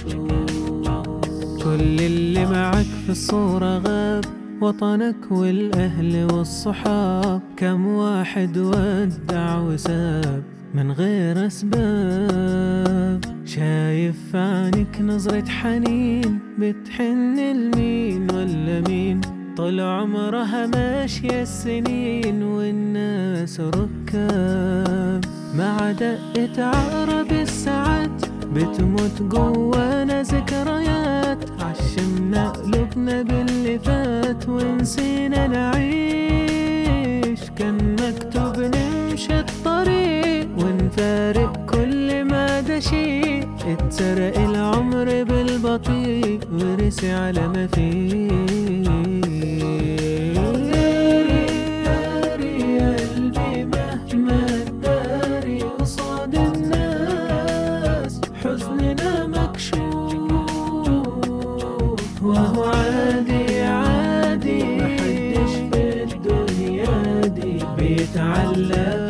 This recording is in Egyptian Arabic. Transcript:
كل اللي معك في الصورة غاب وطنك والأهل والصحاب كم واحد ودع وساب من غير أسباب شايف عنك نظرة حنين بتحن المين ولا مين طول عمرها ماشية السنين والناس ركاب مع دقة عقرب الساعات بتموت جوانا ذكريات عشمنا قلوبنا باللي فات ونسينا نعيش كان مكتوب نمشي الطريق ونفارق كل ما ده شيء اتسرق العمر بالبطيء ورسي على ما فيه داري يا قلبي مهما تداري قصاد الناس حزننا مكشوف وهو عادي عادي محدش في الدنيا دي بيتعلق